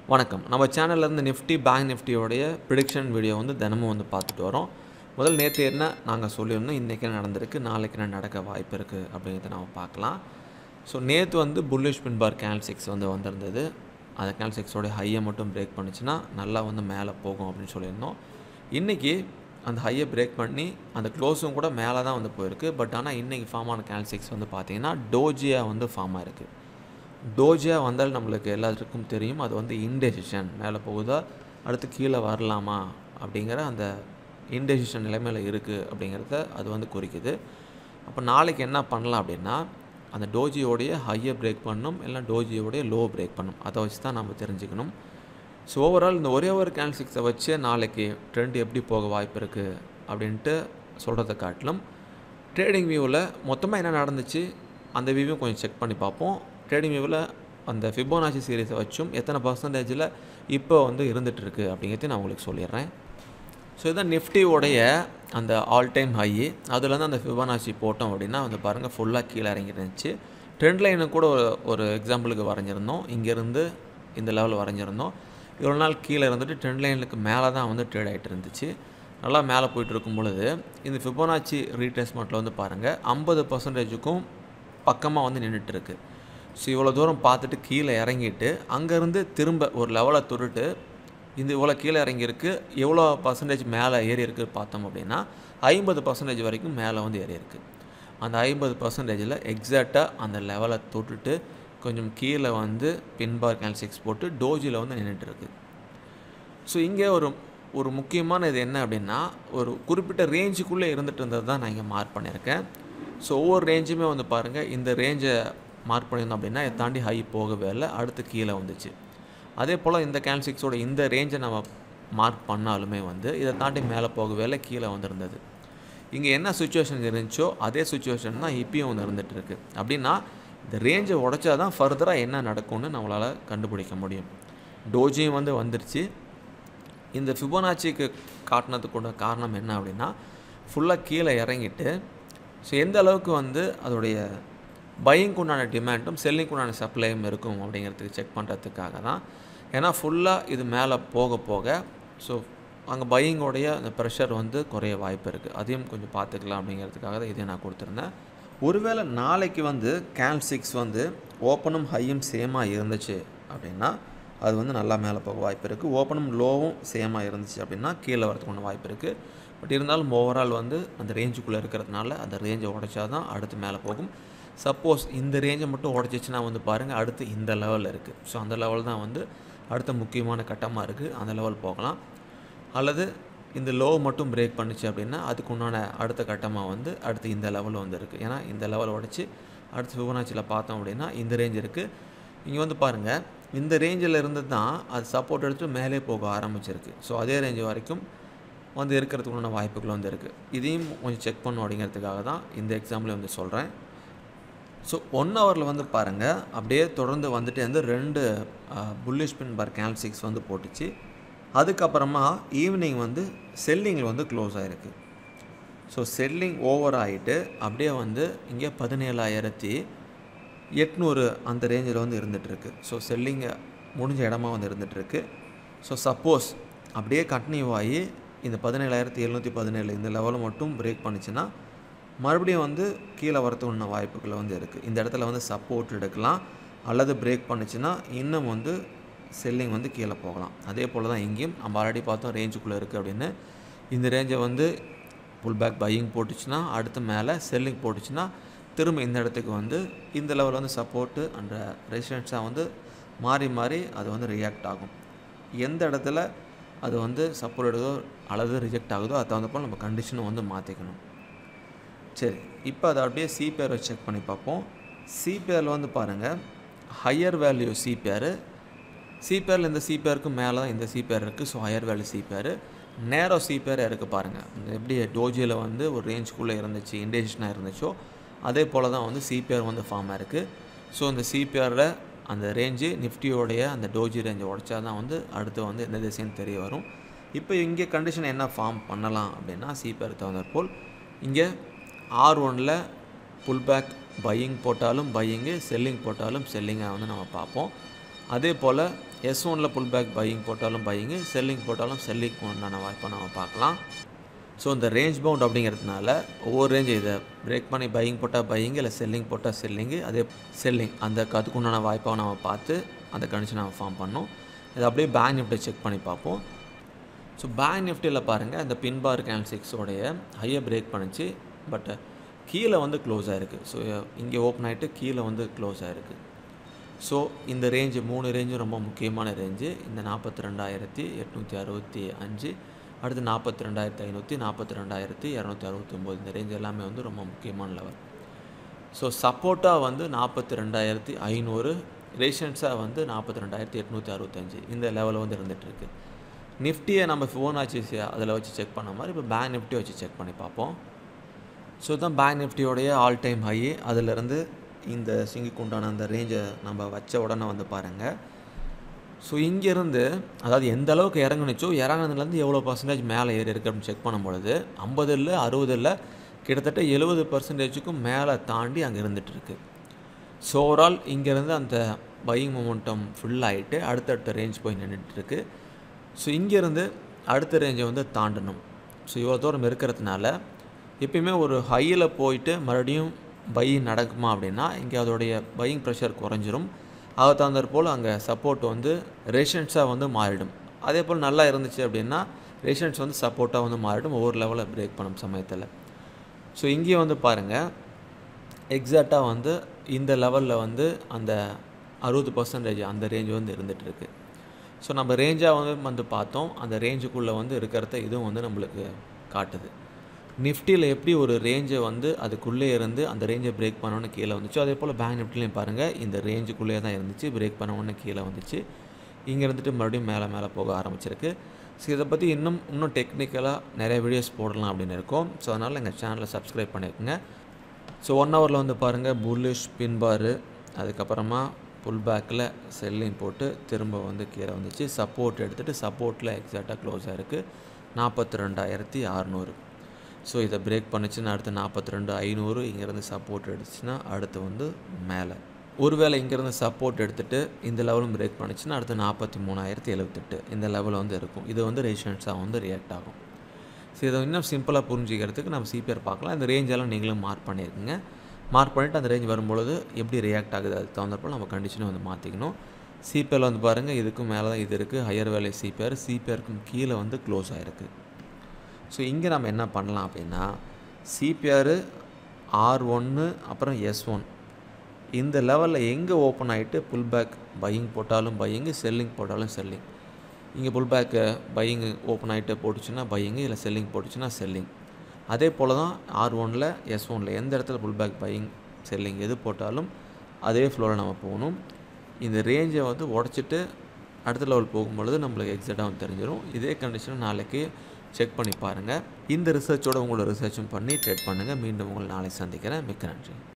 வணக்கம் நம்ம சேனல்லேருந்து நிஃப்டி பேங்க் நிஃப்டியோடைய ப்ரிடிக்ஷன் வீடியோ வந்து தினமும் வந்து பார்த்துட்டு வரோம் முதல் நேற்று என்ன நாங்கள் சொல்லியிருந்தோம் இன்றைக்கி என்ன நடந்திருக்கு நாளைக்கு என்ன நடக்க வாய்ப்பு இருக்குது அப்படிங்கிறத நம்ம பார்க்கலாம் ஸோ நேற்று வந்து bullish pin bar candle six வந்து வந்திருந்தது அந்த கேல் சிக்ஸோடைய ஹையை மட்டும் பிரேக் பண்ணுச்சுன்னா நல்லா வந்து மேலே போகும் அப்படின்னு சொல்லியிருந்தோம் இன்றைக்கி அந்த ஹையை பிரேக் பண்ணி அந்த க்ளோஸும் கூட மேலே தான் வந்து போயிருக்கு பட் ஆனால் இன்றைக்கி ஃபார்ம் ஆன கேல் சிக்ஸ் வந்து பார்த்திங்கன்னா டோஜியா வந்து ஃபார்ம் ஆயிருக்கு டோஜியா வந்தால் நம்மளுக்கு எல்லாத்துக்கும் தெரியும் அது வந்து இன்டெசிஷன் மேலே போகுதா அடுத்து கீழே வரலாமா அப்படிங்கிற அந்த இன்டெசிஷன் நிலைமையில் இருக்குது அப்படிங்கிறத அது வந்து குறிக்குது அப்போ நாளைக்கு என்ன பண்ணலாம் அப்படின்னா அந்த டோஜியோடைய ஹையை பிரேக் பண்ணணும் இல்லை டோஜியோடைய லோ பிரேக் பண்ணணும் அதை வச்சு தான் நம்ம தெரிஞ்சுக்கணும் ஸோ ஓவரால் இந்த ஒரே ஒரு கேன் சிக்ஸை வச்சு நாளைக்கு ட்ரெண்ட் எப்படி போக வாய்ப்பு இருக்குது அப்படின்ட்டு சொல்கிறத காட்டிலும் ட்ரேடிங் வியூவில் மொத்தமாக என்ன நடந்துச்சு அந்த வியூவையும் கொஞ்சம் செக் பண்ணி பார்ப்போம் ட்ரேடிங் வியூவில் அந்த ஃபிபோனாச்சி சீரீஸை வச்சும் எத்தனை பர்சன்டேஜில் இப்போ வந்து இருந்துகிட்ருக்கு அப்படிங்கிறதையும் நான் உங்களுக்கு சொல்லிடுறேன் ஸோ இதுதான் நிஃப்டியோடைய அந்த ஆல் டைம் ஹை அதுலேருந்து அந்த ஃபிபோனாச்சி போட்டோம் அப்படின்னா வந்து பாருங்கள் ஃபுல்லாக கீழே இறங்கி இருந்துச்சு ட்ரெண்ட் லைனு கூட ஒரு ஒரு எக்ஸாம்பிளுக்கு வரைஞ்சிருந்தோம் இங்கேருந்து இந்த லெவலில் வரைஞ்சிருந்தோம் இவ்வளோ நாள் கீழே இருந்துட்டு ட்ரெண்ட் லைனுக்கு மேலே தான் வந்து ட்ரேட் ஆகிட்டு இருந்துச்சு நல்லா மேலே போயிட்டு இருக்கும் பொழுது இந்த ஃபிபோனாச்சி ரீட்ரேஸ்மெண்ட்டில் வந்து பாருங்கள் ஐம்பது பர்சன்டேஜுக்கும் பக்கமாக வந்து நின்றுட்டு இருக்கு ஸோ இவ்வளோ தூரம் பார்த்துட்டு கீழே இறங்கிட்டு அங்கேருந்து திரும்ப ஒரு லெவலை தொட்டுட்டு இந்த இவ்வளோ கீழே இறங்கியிருக்கு எவ்வளோ பர்சன்டேஜ் மேலே ஏறி இருக்குது பார்த்தோம் அப்படின்னா ஐம்பது பர்சன்டேஜ் வரைக்கும் மேலே வந்து ஏறி இருக்குது அந்த ஐம்பது பர்சன்டேஜில் எக்ஸாக்டாக அந்த லெவலை தொட்டுட்டு கொஞ்சம் கீழே வந்து பின்பார் கேல் சிக்ஸ் போட்டு டோஜியில் வந்து நின்றுட்டு இருக்கு ஸோ இங்கே ஒரு ஒரு முக்கியமான இது என்ன அப்படின்னா ஒரு குறிப்பிட்ட ரேஞ்சுக்குள்ளே இருந்துட்டு இருந்தது தான் நான் இங்கே மார்க் பண்ணியிருக்கேன் ஸோ ஒவ்வொரு ரேஞ்சுமே வந்து பாருங்கள் இந்த ரேஞ்சை மார்க் பண்ணியிருந்தோம் அப்படின்னா இதை தாண்டி ஹை போகவே இல்லை அடுத்து கீழே வந்துச்சு அதே போல் இந்த கேல் சிக்ஸோட இந்த ரேஞ்சை நம்ம மார்க் பண்ணாலுமே வந்து இதை தாண்டி மேலே போகவே இல்லை கீழே வந்திருந்தது இங்கே என்ன சுச்சுவேஷன் இருந்துச்சோ அதே சுச்சுவேஷன் தான் இப்பயும் வந்து இருந்துகிட்டு இருக்குது அப்படின்னா இந்த ரேஞ்சை உடச்சா தான் ஃபர்தராக என்ன நடக்கும்னு நம்மளால் கண்டுபிடிக்க முடியும் டோஜியும் வந்து வந்துருச்சு இந்த ஃபிபோனாச்சிக்கு காட்டினதுக்கூட காரணம் என்ன அப்படின்னா ஃபுல்லாக கீழே இறங்கிட்டு ஸோ எந்த அளவுக்கு வந்து அதோடைய பையிங்க்கு உண்டான டிமாண்டும் செல்லிங்க்கு உண்டான சப்ளையும் இருக்கும் அப்படிங்கிறதுக்கு செக் பண்ணுறதுக்காக தான் ஏன்னா ஃபுல்லாக இது மேலே போக போக ஸோ அங்கே பையிங்கோடைய அந்த ப்ரெஷர் வந்து குறைய வாய்ப்பு இருக்குது அதையும் கொஞ்சம் பார்த்துக்கலாம் அப்படிங்கிறதுக்காக தான் இதை நான் கொடுத்துருந்தேன் ஒருவேளை நாளைக்கு வந்து கேல் சிக்ஸ் வந்து ஓப்பனும் ஹையும் சேமாக இருந்துச்சு அப்படின்னா அது வந்து நல்லா மேலே போக வாய்ப்பு இருக்குது ஓப்பனும் லோவும் சேமாக இருந்துச்சு அப்படின்னா கீழே வரதுக்கு ஒன்று வாய்ப்பு இருக்குது பட் இருந்தாலும் ஓவரால் வந்து அந்த ரேஞ்சுக்குள்ளே இருக்கிறதுனால அந்த ரேஞ்சை உடைச்சா தான் அடுத்து மேலே போகும் சப்போஸ் இந்த ரேஞ்சை மட்டும் உடச்சிச்சுன்னா வந்து பாருங்கள் அடுத்து இந்த லெவலில் இருக்குது ஸோ அந்த லெவல் தான் வந்து அடுத்த முக்கியமான கட்டமாக இருக்குது அந்த லெவல் போகலாம் அல்லது இந்த லோ மட்டும் பிரேக் பண்ணுச்சு அப்படின்னா அதுக்கு உண்டான அடுத்த கட்டமாக வந்து அடுத்து இந்த லெவல் வந்து இருக்குது ஏன்னா இந்த லெவல் உடச்சி அடுத்து ஃபிபனாச்சியில் பார்த்தோம் அப்படின்னா இந்த ரேஞ்ச் இருக்குது இங்கே வந்து பாருங்கள் இந்த ரேஞ்சில் இருந்து தான் அது சப்போர்ட் எடுத்து மேலே போக ஆரம்பிச்சிருக்கு ஸோ அதே ரேஞ்ச் வரைக்கும் வந்து இருக்கிறதுக்குள்ள வாய்ப்புகள் வந்து இருக்குது இதையும் கொஞ்சம் செக் பண்ணும் அப்படிங்கிறதுக்காக தான் இந்த எக்ஸாம்பிள் வந்து சொல்கிறேன் ஸோ ஒன் ஹவரில் வந்து பாருங்கள் அப்படியே தொடர்ந்து வந்துட்டு வந்து ரெண்டு bullish pin bar candle six வந்து போட்டுச்சு அதுக்கப்புறமா ஈவினிங் வந்து செல்லிங்கில் வந்து க்ளோஸ் ஆகிருக்கு ஸோ செல்லிங் ஓவர் ஆகிட்டு அப்படியே வந்து இங்கே பதினேழாயிரத்தி எட்நூறு அந்த ரேஞ்சில் வந்து இருந்துகிட்ருக்கு ஸோ செல்லிங்கை முடிஞ்ச இடமா வந்து இருந்துகிட்ருக்கு ஸோ சப்போஸ் அப்படியே கண்டினியூ ஆகி இந்த பதினேழாயிரத்தி எழுநூற்றி பதினேழு இந்த லெவலில் மட்டும் பிரேக் பண்ணிச்சுன்னா மறுபடியும் வந்து கீழே வரத்துக்குள்ள வாய்ப்புகள் வந்து இருக்குது இந்த இடத்துல வந்து சப்போர்ட் எடுக்கலாம் அல்லது பிரேக் பண்ணுச்சுன்னா இன்னும் வந்து செல்லிங் வந்து கீழே போகலாம் அதே போல் தான் இங்கேயும் நம்ம ஆல்ரெடி பார்த்தோம் ரேஞ்சுக்குள்ளே இருக்குது அப்படின்னு இந்த ரேஞ்சை வந்து புல் பேக் பையிங் போட்டுச்சுன்னா அடுத்து மேலே செல்லிங் போட்டுச்சுன்னா திரும்ப இந்த இடத்துக்கு வந்து இந்த லெவலில் வந்து சப்போர்ட்டு அண்ட் ரெசிடென்ஸாக வந்து மாறி மாறி அது வந்து ரியாக்ட் ஆகும் எந்த இடத்துல அது வந்து சப்போர்ட் எடுதோ அல்லது ரிஜெக்ட் ஆகுதோ அதை தகுந்த போல் நம்ம கண்டிஷனை வந்து மாற்றிக்கணும் சரி இப்போ அதை அப்படியே சிபிஆர் செக் பண்ணி பார்ப்போம் சிபிஆரில் வந்து பாருங்கள் ஹையர் வேல்யூ சிபிஆர் சிபிஆரில் இந்த சிபிஆருக்கு மேலே தான் இந்த சிபிஆர் இருக்குது so higher value CPR narrow CPR இருக்குது பாருங்கள் எப்படி டோஜியில் வந்து ஒரு ரேஞ்சுக்குள்ளே இருந்துச்சு இண்டேஷனாக இருந்துச்சோ அதே போல் தான் வந்து சிபிஆர் வந்து ஃபார்ம் ஆயிருக்கு ஸோ இந்த சிபிஆரில் அந்த ரேஞ்சு நிஃப்டியோடைய அந்த டோஜி ரேஞ்சை உடச்சா தான் வந்து அடுத்து வந்து எந்த திசைன்னு தெரிய வரும் இப்போ இங்கே கண்டிஷன் என்ன ஃபார்ம் பண்ணலாம் அப்படின்னா சிபிஆர் தகுந்தாற்போல் இங்கே ஆர் ஒனில் புல் பேக் பையிங் போட்டாலும் பையிங்கு செல்லிங் போட்டாலும் செல்லிங்காக வந்து நம்ம பார்ப்போம் அதே போல் எஸ் ஒனில் புல் பேக் பையிங் போட்டாலும் பையிங்கு செல்லிங் போட்டாலும் செல்லிங் உண்டான வாய்ப்பை நம்ம பார்க்கலாம் ஸோ இந்த ரேஞ்ச் பவுண்ட் அப்படிங்கிறதுனால ஒவ்வொரு ரேஞ்ச் இதை பிரேக் பண்ணி பையிங் போட்டால் பையிங் இல்லை செல்லிங் போட்டால் செல்லிங்கு அதே செல்லிங் அந்த அதுக்கு உண்டான வாய்ப்பை நம்ம பார்த்து அந்த கண்டிஷன் நம்ம ஃபார்ம் பண்ணோம் இதை அப்படியே பேங்க் நிஃப்டி செக் பண்ணி பார்ப்போம் ஸோ பேங்க் நிஃப்டியில் பாருங்கள் இந்த பின் பார் கேன் சிக்ஸோடைய ஹையை பிரேக் பண்ணிச்சு பட் கீழே வந்து க்ளோஸ் ஆகிருக்கு ஸோ இங்கே ஓப்பன் ஆகிட்டு கீழே வந்து க்ளோஸ் ஆகிருக்கு ஸோ இந்த ரேஞ்சு மூணு ரேஞ்சும் ரொம்ப முக்கியமான ரேஞ்சு இந்த நாற்பத்தி ரெண்டாயிரத்தி எட்நூற்றி அறுபத்தி அஞ்சு அடுத்து நாற்பத்தி ரெண்டாயிரத்தி ஐநூற்றி நாற்பத்தி ரெண்டாயிரத்தி இரநூத்தி அறுபத்தி ஒம்பது இந்த ரேஞ்ச் எல்லாமே வந்து ரொம்ப முக்கியமான லெவல் ஸோ சப்போர்ட்டாக வந்து நாற்பத்தி ரெண்டாயிரத்தி ஐநூறு ரேஷன்ஸாக வந்து நாற்பத்தி ரெண்டாயிரத்தி எட்நூற்றி அறுபத்தஞ்சு இந்த லெவலில் வந்து இருந்துகிட்ருக்கு நிஃப்டியை நம்ம ஃபிபோனாச்சி அதில் வச்சு செக் பண்ண மாதிரி இப்போ பேங்க் நிஃப்டியை வச்சு செக் பண்ணி பார்ப்போம் ஸோ தான் பேங்க் நிஃப்டியோடைய ஆல் டைம் ஹை அதிலிருந்து இந்த சிங்கிக்கு உண்டான அந்த ரேஞ்சை நம்ம வச்ச உடனே வந்து பாருங்கள் ஸோ இங்கேருந்து அதாவது எந்த அளவுக்கு இறங்குனுச்சோ இறங்குனதுலேருந்து எவ்வளோ பர்சன்டேஜ் மேலே ஏறி இருக்கு அப்படின்னு செக் பண்ணும்பொழுது ஐம்பது இல்லை அறுபது இல்லை கிட்டத்தட்ட எழுபது பர்சன்டேஜுக்கும் மேலே தாண்டி அங்கே இருந்துகிட்ருக்கு ஸோ ஓவரால் இங்கேருந்து அந்த பையிங் மொமெண்டம் ஃபுல் ஆகிட்டு அடுத்தடுத்த ரேஞ்ச் போய் நின்றுட்டுருக்கு ஸோ இங்கேருந்து அடுத்த ரேஞ்சை வந்து தாண்டணும் ஸோ இவ்வளோ தூரம் இருக்கிறதுனால எப்பயுமே ஒரு ஹையில் போயிட்டு மறுபடியும் பை நடக்குமா அப்படின்னா இங்கே அதோடைய பையிங் ப்ரெஷர் குறைஞ்சிரும் அதை தகுந்தாற் போல் அங்கே சப்போர்ட் வந்து ரேஷன்ஸாக வந்து மாறிடும் அதே போல் நல்லா இருந்துச்சு அப்படின்னா ரேஷன்ஸ் வந்து சப்போர்ட்டாக வந்து மாறிடும் ஒவ்வொரு லெவலில் பிரேக் பண்ணும் சமயத்தில் ஸோ இங்கேயும் வந்து பாருங்கள் எக்ஸாக்டாக வந்து இந்த லெவலில் வந்து அந்த அறுபது பர்சன்டேஜ் அந்த ரேஞ்ச் வந்து இருந்துகிட்ருக்கு ஸோ நம்ம ரேஞ்சாக வந்து வந்து பார்த்தோம் அந்த ரேஞ்சுக்குள்ளே வந்து இருக்கிறத இதுவும் வந்து நம்மளுக்கு காட்டுது நிஃப்டியில் எப்படி ஒரு ரேஞ்சை வந்து அதுக்குள்ளே இருந்து அந்த ரேஞ்சை பிரேக் பண்ணோன்னு கீழே வந்துச்சோ அதே போல் பேங்க் நிஃப்டிலையும் பாருங்கள் இந்த ரேஞ்சுக்குள்ளே தான் இருந்துச்சு பிரேக் பண்ணோன்னு கீழே வந்துச்சு இங்கே இருந்துட்டு மறுபடியும் மேலே மேலே போக ஆரம்பிச்சிருக்கு ஸோ இதை பற்றி இன்னும் இன்னும் டெக்னிக்கலாக நிறைய வீடியோஸ் போடலாம் அப்படின்னு இருக்கோம் ஸோ அதனால் எங்கள் சேனலை சப்ஸ்கிரைப் பண்ணிக்கோங்க ஸோ ஒன் ஹவரில் வந்து பாருங்கள் புல்லிஷ் பின்பாரு அதுக்கப்புறமா புல் பேக்கில் செல்லிங் போட்டு திரும்ப வந்து கீழே வந்துச்சு சப்போர்ட் எடுத்துகிட்டு சப்போர்ட்டில் எக்ஸாக்டாக க்ளோஸ் ஆகிருக்கு நாற்பத்தி ரெண்டாயிரத்தி அறநூறு ஸோ இதை பிரேக் பண்ணுச்சுன்னா அடுத்து நாற்பத்தி ரெண்டு ஐநூறு இங்கேருந்து சப்போர்ட் எடுத்துச்சுன்னா அடுத்து வந்து மேலே ஒருவேளை இங்கேருந்து சப்போர்ட் எடுத்துகிட்டு இந்த லெவலும் பிரேக் பண்ணுச்சுன்னா அடுத்து நாற்பத்தி மூணாயிரத்தி எழுபத்தெட்டு இந்த லெவலில் வந்து இருக்கும் இது வந்து ரேஷன்ஸாக வந்து ரியாக்ட் ஆகும் ஸோ இதை இன்னும் சிம்பிளாக புரிஞ்சிக்கிறதுக்கு நம்ம சிபிஆர் பார்க்கலாம் இந்த ரேஞ்செல்லாம் நீங்களும் மார்க் பண்ணியிருக்குங்க மார்க் பண்ணிவிட்டு அந்த ரேஞ்ச் வரும்பொழுது எப்படி ரியாக்ட் ஆகுது அதுக்கு தகுந்தப்போ நம்ம கண்டிஷனை வந்து மாற்றிக்கணும் சிபிஆர் வந்து பாருங்கள் இதுக்கும் மேலே தான் இது இருக்குது ஹையர் வேலை சிபிஆர் சிபிஆருக்கும் கீழே வந்து க்ளோஸ் ஆகிருக்கு ஸோ இங்கே நம்ம என்ன பண்ணலாம் அப்படின்னா சிபிஆர் ஆர் ஒன்று அப்புறம் எஸ் ஒன் இந்த லெவலில் எங்கே ஓப்பன் ஆகிட்டு புல் பேக் பையிங் போட்டாலும் பையிங்கு செல்லிங் போட்டாலும் செல்லிங் இங்கே புல் பேக்கு பையிங் ஓப்பன் ஆகிட்டு போட்டுச்சுன்னா பையிங்கு இல்லை செல்லிங் போட்டுச்சுன்னா செல்லிங் அதே போல் தான் ஆர் ஒனில் எஸ் ஒனில் எந்த இடத்துல புல் பேக் பையிங் செல்லிங் எது போட்டாலும் அதே ஃப்ளோவில் நம்ம போகணும் இந்த ரேஞ்சை வந்து உடச்சிட்டு அடுத்த லெவல் போகும்பொழுது நம்மளுக்கு எக்ஸாக்டாக வந்து தெரிஞ்சிடும் இதே கண்டிஷனை நாளைக்கு செக் பண்ணி பாருங்கள் இந்த ரிசர்ச்சோட உங்களோட ரிசர்ச்சும் பண்ணி ட்ரேட் பண்ணுங்கள் மீண்டும் உங்களை நாளை சந்திக்கிறேன் மிக்க நன்றி